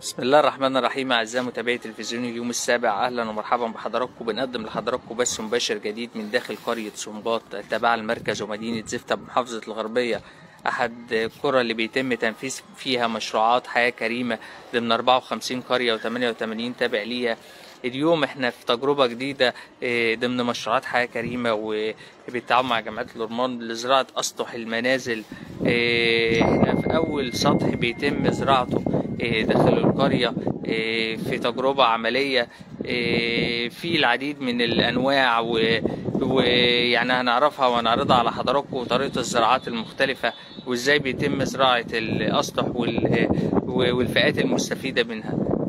بسم الله الرحمن الرحيم أعزائي متابعي تلفزيون اليوم السابع أهلا ومرحبا بحضراتكم بنقدم لحضراتكم بث مباشر جديد من داخل قرية سنباط التابعة المركز ومدينة زفتة بمحافظة الغربية أحد القرى اللي بيتم تنفيذ فيها مشروعات حياة كريمة ضمن 54 قرية و88 تابع ليها اليوم احنا في تجربة جديدة اه، ضمن مشروعات حياة كريمة وبالتعاون مع جامعة الأورمان لزراعة أسطح المنازل اه، احنا في أول سطح بيتم زراعته اه، داخل القرية اه، في تجربة عملية اه، في العديد من الأنواع و- ويعني هنعرفها وهنعرضها على حضراتكم طريقة الزراعات المختلفة وازاي بيتم زراعة الأسطح وال- والفئات المستفيدة منها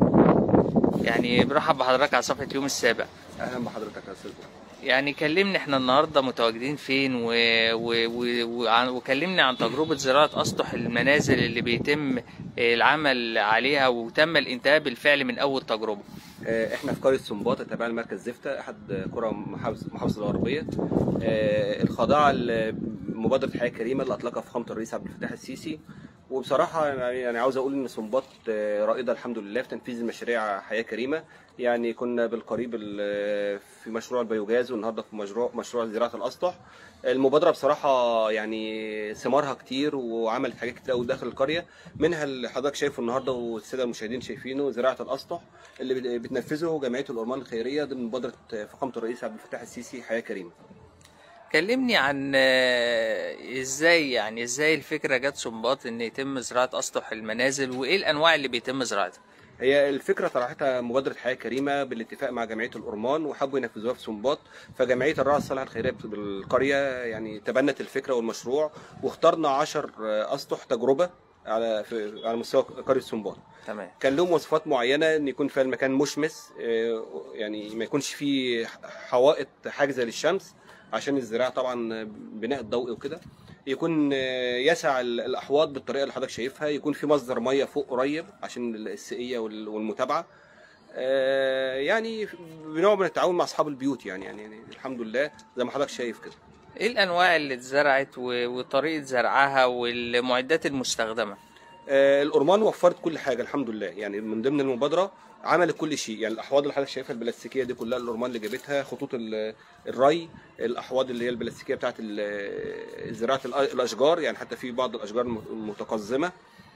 يعني برحب بحضرتك على صفحة يوم السابع اهلا بحضرتك يا استاذ يعني كلمني احنا النهارده متواجدين فين و... و... و... وعن- وكلمني عن تجربة زراعة أسطح المنازل اللي بيتم العمل عليها وتم الانتهاء بالفعل من أول تجربة آه، احنا في قريه سنباط التابعه لمركز زفته احد قرى محافظه محافظة الغربيه آه، الخاضعه لمبادره حياه كريمه اللي اطلقها فخامه الرئيس عبد الفتاح السيسي وبصراحه يعني يعني عاوز اقول ان سنباط آه، رائده الحمد لله في تنفيذ المشاريع حياه كريمه يعني كنا بالقريب ال- في مشروع البيوجاز والنهارده في مشروع مشروع زراعه الاسطح المبادره بصراحه يعني ثمارها كتير وعملت حاجات كتير قوي داخل القريه منها اللي حضرتك شايفه النهارده والساده المشاهدين شايفينه زراعه الاسطح اللي بت- بتنفذه جمعيه الأورمان الخيريه ضمن مبادره فخامه الرئيس عبد الفتاح السيسي حياه كريمه كلمني عن آه، ازاي يعني ازاي الفكرة جت سنباط ان يتم زراعة أسطح المنازل وايه الأنواع اللي بيتم زراعتها هي الفكره طرحتها مبادره حياه كريمه بالاتفاق مع جمعيه الأورمان وحبوا ينفذوها في سنباط فجمعيه الراعي الصالح الخيريه بالقريه يعني تبنت الفكره والمشروع واخترنا 10 اسطح تجربه على في على مستوى قريه سنباط تمام كان لهم مواصفات معينه ان يكون فيها المكان مشمس آه، يعني ما يكونش فيه حوائط حاجزه للشمس عشان الزراعه طبعا بناء الضوء وكده يكون آه، يسع ال- الاحواض بالطريقه اللي حضرتك شايفها يكون في مصدر ميه فوق قريب عشان السقيه وال- والمتابعه آه، يعني بنوع من التعاون مع اصحاب البيوت يعني يعني يعني الحمد لله زي ما حضرتك شايف كده ايه الأنواع اللي اتزرعت و- وطريقة زرعها والمعدات المستخدمة آه، الأورمان وفرت كل حاجة الحمد لله يعني من ضمن المبادرة عملت كل شيء يعني الأحواض اللي حضرتك شايفها البلاستيكية دي كلها الأورمان اللي جابتها خطوط ال- الري الأحواض اللي هي البلاستيكية بتاعت ال- زراعة الأ- الأشجار يعني حتى في بعض الأشجار الم- متقزمة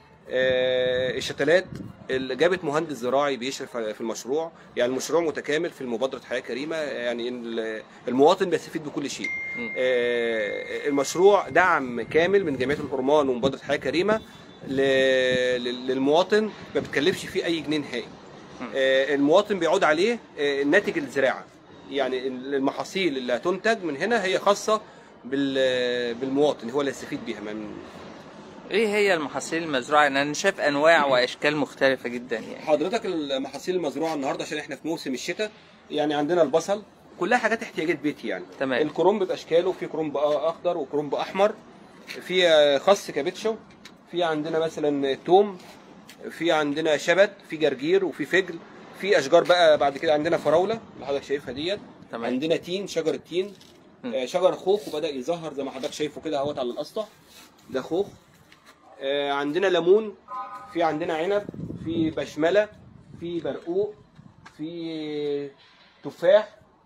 آه، الشتلات اللي جابت مهندس زراعي بيشرف في المشروع يعني المشروع متكامل في مبادرة حياة كريمة يعني ال- المواطن بيستفيد بكل شيء مم. آه، المشروع دعم كامل من جمعية الأورمان ومبادرة حياة كريمة ل- لل- للمواطن ما بتكلفش فيه أي جنيه نهائي مم. آه، المواطن بيعود عليه آه، ناتج الزراعة يعني المحاصيل اللي هتنتج من هنا هي خاصة بال- بالمواطن هو اللي يستفيد بيها من ايه هي المحاصيل المزروعة يعني انا شايف انواع واشكال مختلفة جدا يعني حضرتك المحاصيل المزروعه النهارده عشان احنا في موسم الشتاء يعني عندنا البصل كلها حاجات احتياجات بيتي يعني تمام. الكرنب باشكاله في كرنب اخضر وكرنب احمر في آه، خس كابتشو في عندنا مثلا توم في عندنا شبت في جرجير وفي فجل في اشجار بقى بعد كده عندنا فراوله اللي حضرتك شايفها ديت تمام. عندنا تين شجر التين م. آه، شجر خوخ وبدا يظهر زي ما حضرتك شايفه كده اهوت على الاسطح ده خوخ آه، عندنا ليمون في عندنا عنب في بشمله في برقوق في تفاح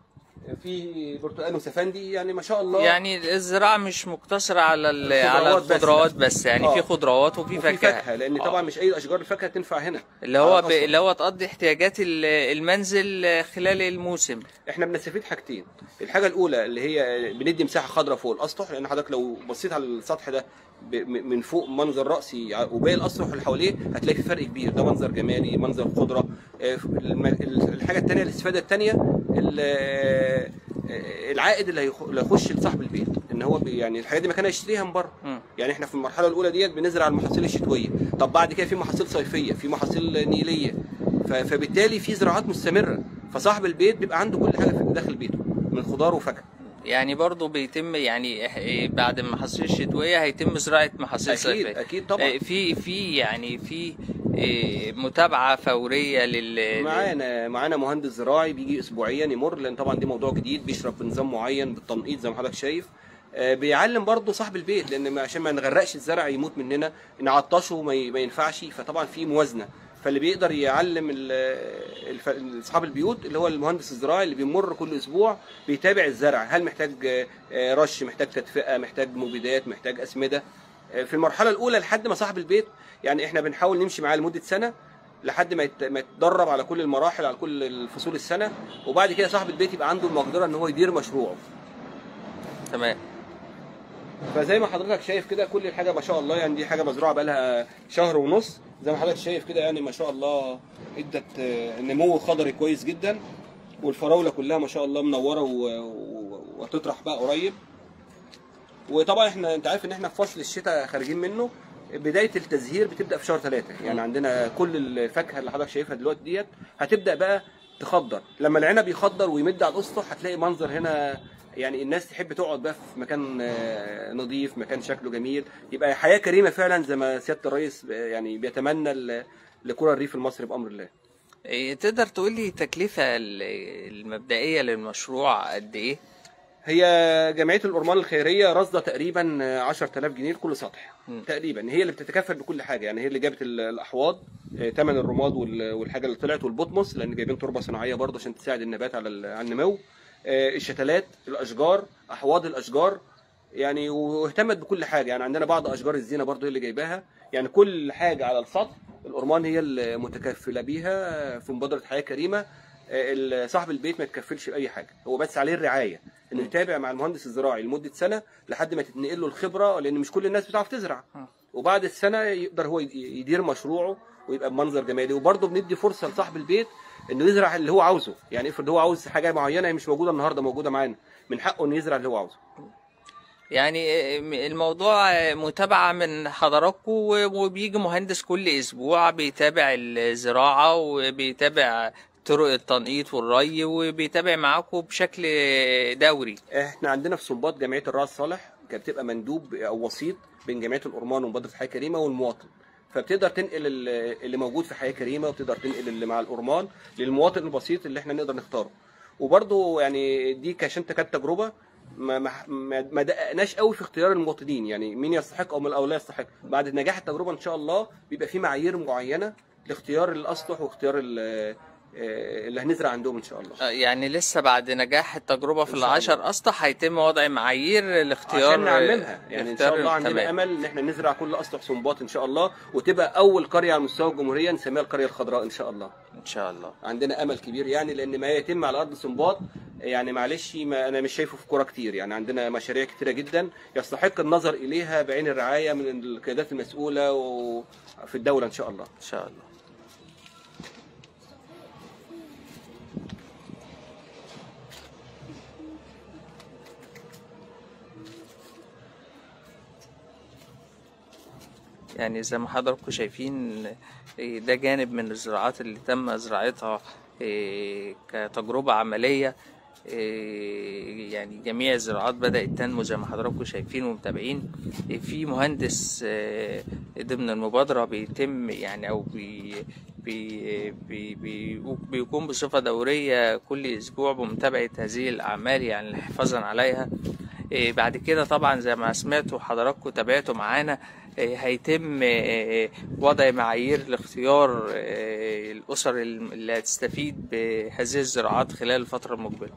في برتقال وسفندي يعني ما شاء الله يعني الزراعة مش مقتصرة على ال- الخضروات على بس، الخضروات لا. بس يعني آه. في خضروات وفي وفي فاكهة فاكهه لان طبعا مش اي اشجار الفاكهه تنفع هنا اللي هو على ب... الأسطح. اللي هو تقضي احتياجات ال- المنزل خلال الموسم احنا بنستفيد حاجتين الحاجه الاولى اللي هي بندي مساحه خضراء فوق الاسطح لان حضرتك لو بصيت على السطح ده ب- م- من فوق منظر راسي ع- وباقي الاسطح اللي حواليه هتلاقي في فرق كبير ده منظر جمالي منظر خضره آه، الم- ال- الحاجه الثانيه الاستفاده الثانيه العائد اللي هيخ- اللي هيخش لصاحب البيت ان هو بي- يعني الحاجات دي مكانها يشتريها من بره مم. يعني احنا في المرحله الاولى ديت بنزرع المحاصيل الشتويه طب بعد كده في محاصيل صيفيه في محاصيل نيليه ف- فبالتالي في زراعات مستمره فصاحب البيت بيبقى عنده كل حاجه في داخل بيته من خضار وفاكهه يعني برضو بيتم يعني إح- إيه بعد المحاصيل الشتوية هيتم زراعة محاصيل اكيد صيفية اكيد طبعا آه، في في يعني في إيه، متابعة فورية لل معانا معانا مهندس زراعي بيجي اسبوعيا يمر لان طبعا دي موضوع جديد بيشرب بنظام معين بالتنقيط زي ما حضرتك شايف آه، بيعلم برضه صاحب البيت لان ما- عشان ما نغرقش الزرع يموت مننا نعطشه ما ي- ما ينفعش فطبعا في موازنه فاللي بيقدر يعلم ال- الف- اصحاب البيوت اللي هو المهندس الزراعي اللي بيمر كل اسبوع بيتابع الزرع هل محتاج آه، آه، رش محتاج تدفئه محتاج مبيدات محتاج اسمده آه، في المرحله الاولى لحد ما صاحب البيت يعني احنا بنحاول نمشي معاه لمده سنه لحد ما يت- ما يتدرب على كل المراحل على كل الفصول السنه وبعد كده صاحب البيت يبقى عنده المقدره ان هو يدير مشروعه تمام فزي ما حضرتك شايف كده كل الحاجه ما شاء الله يعني دي حاجه مزروعه بقالها شهر ونص زي ما حضرتك شايف كده يعني ما شاء الله ادت آه، نمو خضري كويس جدا والفراوله كلها ما شاء الله منوره و- و- وهتطرح بقى قريب وطبعا احنا انت عارف ان احنا في فصل الشتاء خارجين منه بدايه التزهير بتبدا في شهر ثلاثة يعني عندنا كل الفاكهه اللي حضرتك شايفها دلوقتي ديت هتبدا بقى تخضر لما العنب يخضر ويمد على الاسطح هتلاقي منظر هنا يعني الناس تحب تقعد بقى في مكان آه، نظيف مكان شكله جميل يبقى حياه كريمه فعلا زي ما سياده الرئيس آه، يعني بيتمنى ل- لقرى الريف المصري بامر الله إيه، تقدر تقول لي التكلفة ال- المبدئية للمشروع قد ايه؟ هي جمعيه الأورمان الخيريه رصده تقريبا 10000 جنيه لكل سطح مم. تقريبا هي اللي بتتكفل بكل حاجه يعني هي اللي جابت ال- الاحواض ثمن الرماد وال- والحاجه اللي طلعت والبطمس لان جايبين تربه صناعيه برضه عشان تساعد النبات على ال- على النمو آه، الشتلات الاشجار احواض الاشجار يعني واهتمت بكل حاجه يعني عندنا بعض اشجار الزينه برضه هي اللي جايباها يعني كل حاجه على السطح الأورمان هي المتكفله بيها في مبادره حياه كريمه آه، ال- صاحب البيت ما يتكفلش باي حاجه هو بس عليه الرعايه انه يتابع مع المهندس الزراعي لمده سنه لحد ما تتنقل له الخبره لان مش كل الناس بتعرف تزرع م. وبعد السنه يقدر هو يدير مشروعه ويبقى بمنظر جمالي وبرضه بندي فرصه لصاحب البيت انه يزرع اللي هو عاوزه يعني افرض هو عاوز حاجه معينه هي مش موجوده النهارده موجوده معانا من حقه انه يزرع اللي هو عاوزه يعني إيه، الموضوع متابعة من حضراتكم وبيجي مهندس كل أسبوع بيتابع الزراعة وبيتابع طرق التنقيط والري وبيتابع معاكم بشكل دوري احنا عندنا في صنباط جمعيه الراس صالح كانت بتبقى مندوب او وسيط بين جمعيه الأورمان ومبادره حياه كريمه والمواطن فبتقدر تنقل ال- اللي موجود في حياه كريمه وبتقدر تنقل اللي مع الأورمان للمواطن البسيط اللي احنا نقدر نختاره وبرضه يعني دي عشان كانت تجربه ما ما ما ما دققناش قوي في اختيار المواطنين يعني مين يستحق او من او لا يستحق بعد نجاح التجربه ان شاء الله بيبقى في معايير معينه لاختيار الاسطح واختيار ال- آه، اللي هنزرع عندهم ان شاء الله آه، يعني لسه بعد نجاح التجربة في إن شاء العشر أسطح هيتم وضع معايير لاختيار عشان نعممها يعني ان لاختيار شاء الله عندنا تمام. امل ان احنا نزرع كل اسطح صنباط ان شاء الله وتبقى اول قريه على مستوى الجمهوريه نسميها القريه الخضراء ان شاء الله إن شاء الله عندنا امل كبير يعني لان ما يتم على ارض صنباط يعني معلش ما انا مش شايفه في كوره كتير يعني عندنا مشاريع كتيره جدا يستحق النظر اليها بعين الرعايه من القيادات المسؤوله وفي الدوله ان شاء الله إن شاء الله يعني زي ما حضراتكم شايفين إيه، ده جانب من الزراعات اللي تم زراعتها إيه، كتجربة عملية إيه، يعني جميع الزراعات بدأت تنمو زي ما حضراتكم شايفين ومتابعين إيه، في مهندس آه، ضمن المبادرة بيتم يعني أو بي بي بي بي بيقوم بصفة دورية كل أسبوع بمتابعة هذه الأعمال يعني حفاظا عليها إيه، بعد كده طبعا زي ما سمعتوا حضراتكم تابعتوا معانا إيه، هيتم إيه، وضع معايير لاختيار إيه، الأسر اللي هتستفيد بهذه الزراعات خلال الفترة المقبلة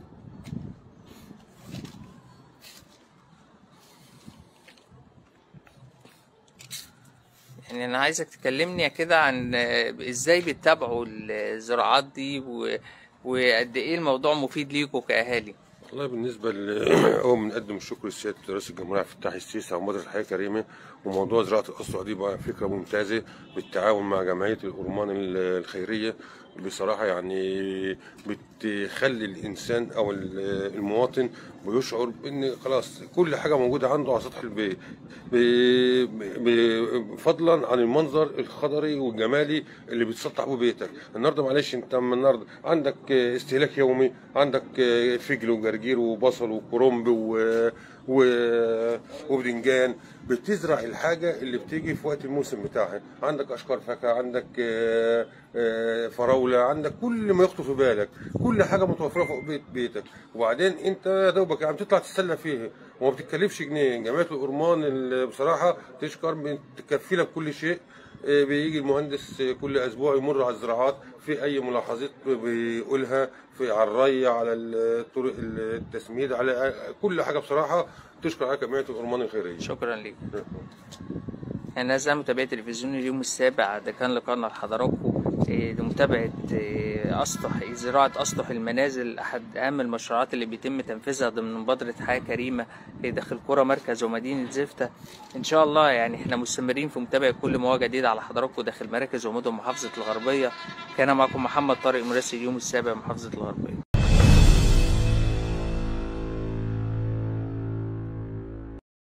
يعني أنا عايزك تكلمني كده عن آه، إزاي بتتابعوا الزراعات دي و- وقد إيه الموضوع مفيد ليكوا كأهالي والله بالنسبة ل أول بنقدم الشكر لسيادة رئيس الجمهورية عبد الفتاح السيسي على مبادرة الحياة كريمة وموضوع زراعة الأسطح دي بقى فكرة ممتازة بالتعاون مع جمعية الأورمان ال- الخيرية بصراحة يعني بتخلي الإنسان أو ال- المواطن بيشعر بإن خلاص كل حاجة موجودة عنده على سطح البيت ب- ب- فضلا عن المنظر الخضري والجمالي اللي بتسطح به بيتك النهارده معلش انت من النهارده عندك استهلاك يومي عندك فجل وجرجير وبصل وكرنب و... و... وبدنجان بتزرع الحاجة اللي بتيجي في وقت الموسم بتاعها عندك أشجار فاكهة عندك آه، آه، فراولة عندك كل ما يخطر في بالك كل حاجة متوفرة فوق بيت بيتك وبعدين انت يا دوبك عم تطلع تتسلى فيها وما بتتكلفش جنيه جمعية الأورمان اللي بصراحة تشكر بتكفي لك كل شيء آه، بيجي المهندس آه، كل اسبوع يمر على الزراعات في اي ملاحظات بيقولها في على الري على الطرق التسميد على آه، كل حاجه بصراحه تشكر عليها جمعيه الأرمان الخيريه شكرا ليك يعني أعزائي متابعي تلفزيون اليوم السابع ده كان لقاءنا لحضراتكم إيه، لمتابعة إيه، أسطح زراعة أسطح المنازل أحد أهم المشروعات اللي بيتم تنفيذها ضمن مبادرة حياة كريمة إيه، داخل قرى مركز ومدينة زفتة إن شاء الله يعني إحنا مستمرين في متابعة كل ما هو جديد على حضراتكم داخل مراكز ومدن محافظة الغربية كان معكم محمد طارق مراسل اليوم السابع محافظة الغربية